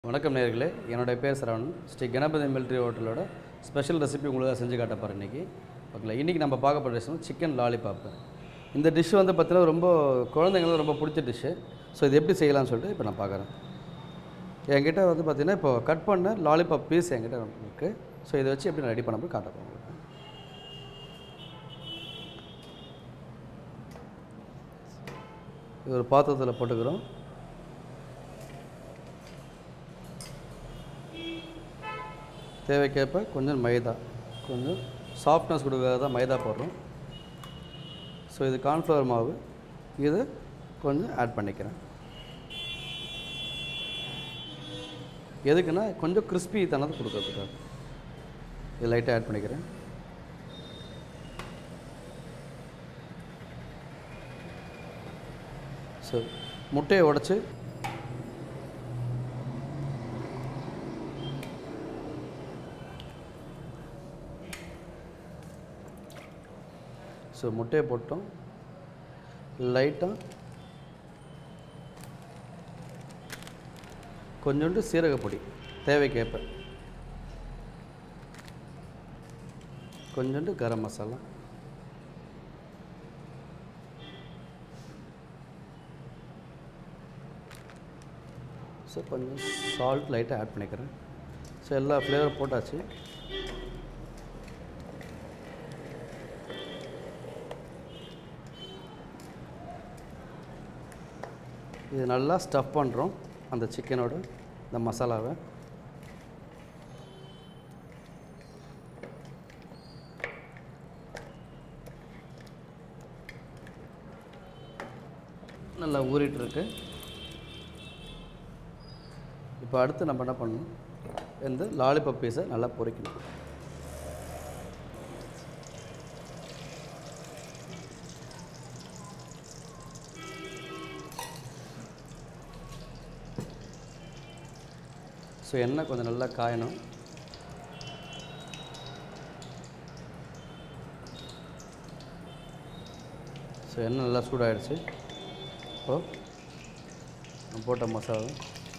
வணக்கம் நேர்களே என்னுடைய பேர் சரவணன் ஸ்ரீ கணபதி மிலிட்ரி ஹோட்டலோட ஸ்பெஷல் ரெசிபி உங்களுக்கு செஞ்சு காட்ட போகிறேன் இன்றைக்கி ஓகேங்களா இன்றைக்கி நம்ம பார்க்க போகிற டிஷ் சிக்கன் லாலிபாப்பு இந்த டிஷ் வந்து பார்த்தீங்கன்னா ரொம்ப குழந்தைங்களுக்கு ரொம்ப பிடிச்ச டிஷ்ஷு ஸோ இது எப்படி செய்யலாம்னு சொல்லிட்டு இப்போ நான் பார்க்குறேன் என்கிட்ட வந்து பார்த்திங்கன்னா இப்போ கட் பண்ண லாலிபாப் பீஸ் என்கிட்ட இருக்குது ஸோ இதை வச்சு எப்படி நான் ரெடி பண்ண போய் காட்ட போகிறேன் உங்களுக்கு இது ஒரு பாத்திரத்தில் போட்டுக்கிறோம் தேவைக்கேற்ப கொஞ்சம் மைதா கொஞ்சம் சாஃப்ட்னஸ் கொடுக்கறத தான் மைதா போடுறோம் ஸோ இது கார்ன்ஃப்ளவர் மாவு இது கொஞ்சம் ஆட் பண்ணிக்கிறேன் எதுக்குன்னா கொஞ்சம் கிறிஸ்பி தனத்தை கொடுக்கறதுக்காக இது லைட்டாக ஆட் பண்ணிக்கிறேன் ஸோ முட்டையை உடச்சி ஸோ முட்டையை போட்டோம் லைட்டாக கொஞ்சோண்டு சீரகப்பொடி தேவைக்கேற்ப கொஞ்சோண்டு கரம் மசாலா ஸோ கொஞ்சம் சால்ட் லைட்டாக ஆட் பண்ணிக்கிறேன் ஸோ எல்லா ஃப்ளேவர் போட்டாச்சு இது நல்லா ஸ்டஃப் பண்ணுறோம் அந்த சிக்கனோட இந்த மசாலாவை நல்லா ஊறிட்டு இருக்கு இப்போ அடுத்து நம்ம என்ன பண்ணணும் இந்த லாலிபப் பீஸை நல்லா பொரிக்கணும் ஸோ எண்ணெய் கொஞ்சம் நல்லா காயணும் ஸோ எண்ணெய் நல்லா சூடாயிடுச்சு இப்போ நான் போட்ட மசாலா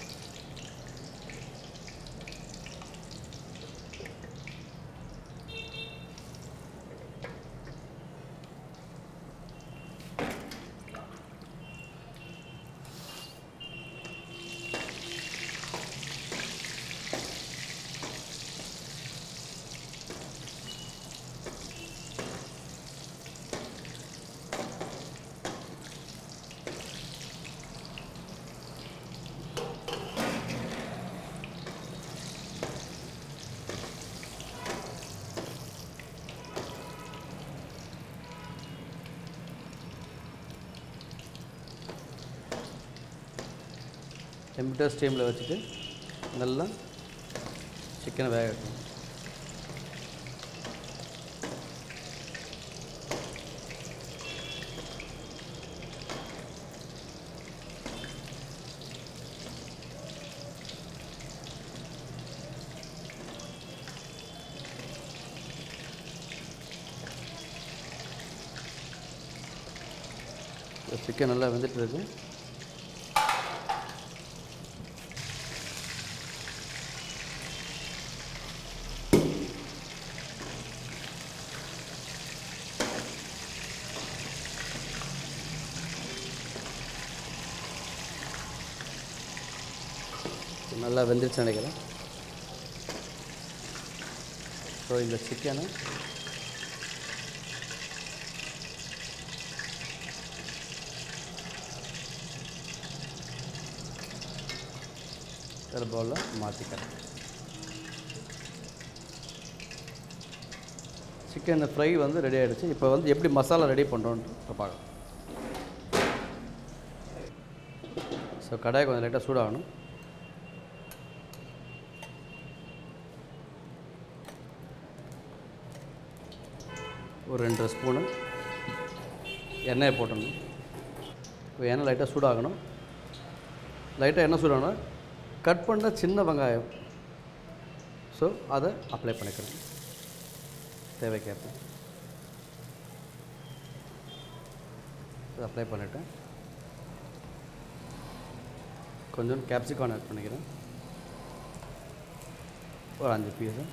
டெம்பரேச்சர் ஸ்டீமில் வச்சுட்டு நல்லா சிக்கனை வேக வைக்கணும் சிக்கன் நல்லா வெந்துட்டு இருக்கு நல்லா வெந்துருச்சு நினைக்கிறேன் ஸோ இந்த சிக்கனை ஒரு பவுலில் மாற்றிக்கிறேன் சிக்கன் ஃப்ரை வந்து ரெடி ஆகிடுச்சு இப்போ வந்து எப்படி மசாலா ரெடி பண்ணுறோன்ட்டு இப்போ பார்க்கலாம் ஸோ கடாய் கொஞ்சம் லைட்டாக சூடாகணும் ஒரு ரெண்டு ஸ்பூனு எண்ணெயை போட்டணும் இப்போ எண்ணெய் லைட்டாக சூடாகணும் லைட்டாக எண்ணெய் சூடாகணும் கட் பண்ண சின்ன வெங்காயம் ஸோ அதை அப்ளை பண்ணிக்கணும் தேவைக்கேற்ப அப்ளை பண்ணிவிட்டேன் கொஞ்சம் கேப்சிகான் ஆட் பண்ணிக்கிறேன் ஒரு அஞ்சு பீஸு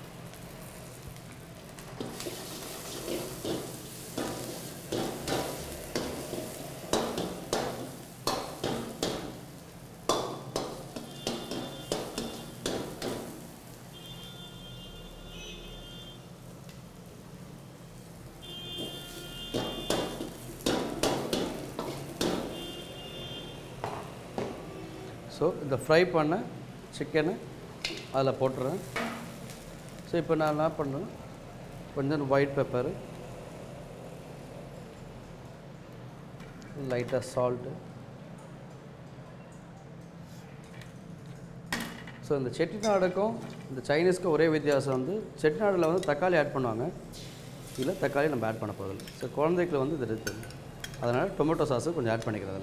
ஸோ இந்த ஃப்ரை பண்ண சிக்கனை அதில் போட்டுறேன் ஸோ இப்போ நான் என்ன பண்ணுறேன் கொஞ்சம் ஒயிட் பெப்பரு லைட்டாக சால்ட்டு ஸோ இந்த செட்டிநாடுக்கும் இந்த சைனீஸ்க்கும் ஒரே வித்தியாசம் வந்து செட்டிநாடில் வந்து தக்காளி ஆட் பண்ணுவாங்க இதில் தக்காளி நம்ம ஆட் பண்ண போதில்லை ஸோ குழந்தைக்கு வந்து இது இருக்குது அதனால் டொமேட்டோ சாஸு கொஞ்சம் ஆட் பண்ணிக்கிறது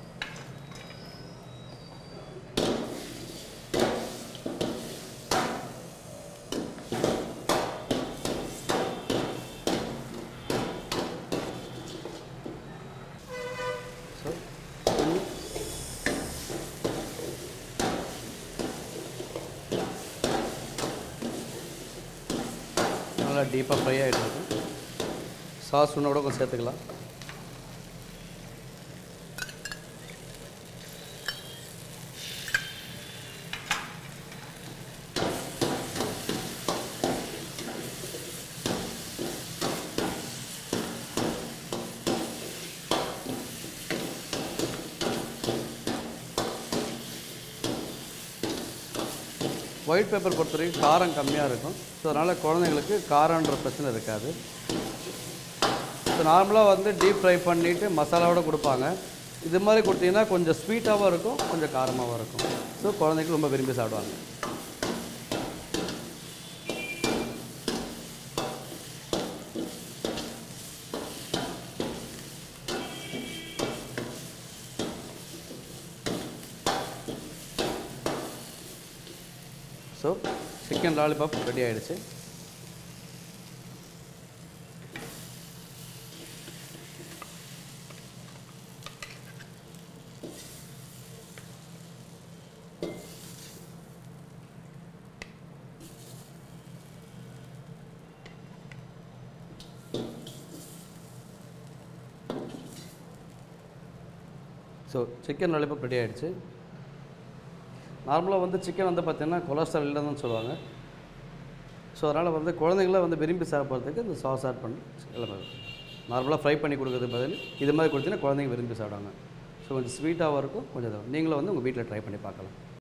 ஸோ நல்லா டீப்பாக ஃப்ரை ஆகிட்டு இருக்கு சாஸ் இன்னும் கூட கொஞ்சம் சேர்த்துக்கலாம் ஒயிட் பேப்பர் பொறுத்த வரைக்கும் காரம் கம்மியாக இருக்கும் ஸோ அதனால் குழந்தைங்களுக்கு காரன்ற பிரச்சனை இருக்காது ஸோ நார்மலாக வந்து டீப் ஃப்ரை பண்ணிவிட்டு மசாலாவோட கொடுப்பாங்க இது மாதிரி கொடுத்தீங்கன்னா கொஞ்சம் ஸ்வீட்டாகவும் இருக்கும் கொஞ்சம் காரமாகவும் இருக்கும் ஸோ குழந்தைக்கு ரொம்ப விரும்பி சாப்பிடுவாங்க ஸோ சிக்கன் லாலிபாப் ரெடி ஆயிடுச்சு ஸோ சிக்கன் லாலிபாப் ரெடி ஆயிடுச்சு நார்மலாக வந்து சிக்கன் வந்து பார்த்திங்கன்னா கொலஸ்ட்ரால் இல்லைன்னு சொல்லுவாங்க ஸோ அதனால் வந்து குழந்தைங்களாம் வந்து விரும்பி சாப்பிட்றதுக்கு இந்த சாஸ் ஆட் பண்ணி எல்லாமே நார்மலாக ஃப்ரை பண்ணி கொடுக்கறது பதில் இது மாதிரி கொடுத்தீங்கன்னா குழந்தைங்க விரும்பி சாப்பிடுவாங்க ஸோ கொஞ்சம் ஸ்வீட்டாகவும் இருக்கும் கொஞ்சம் இதாகும். நீங்களும் வந்து உங்கள் வீட்டில் ட்ரை பண்ணி பார்க்கலாம்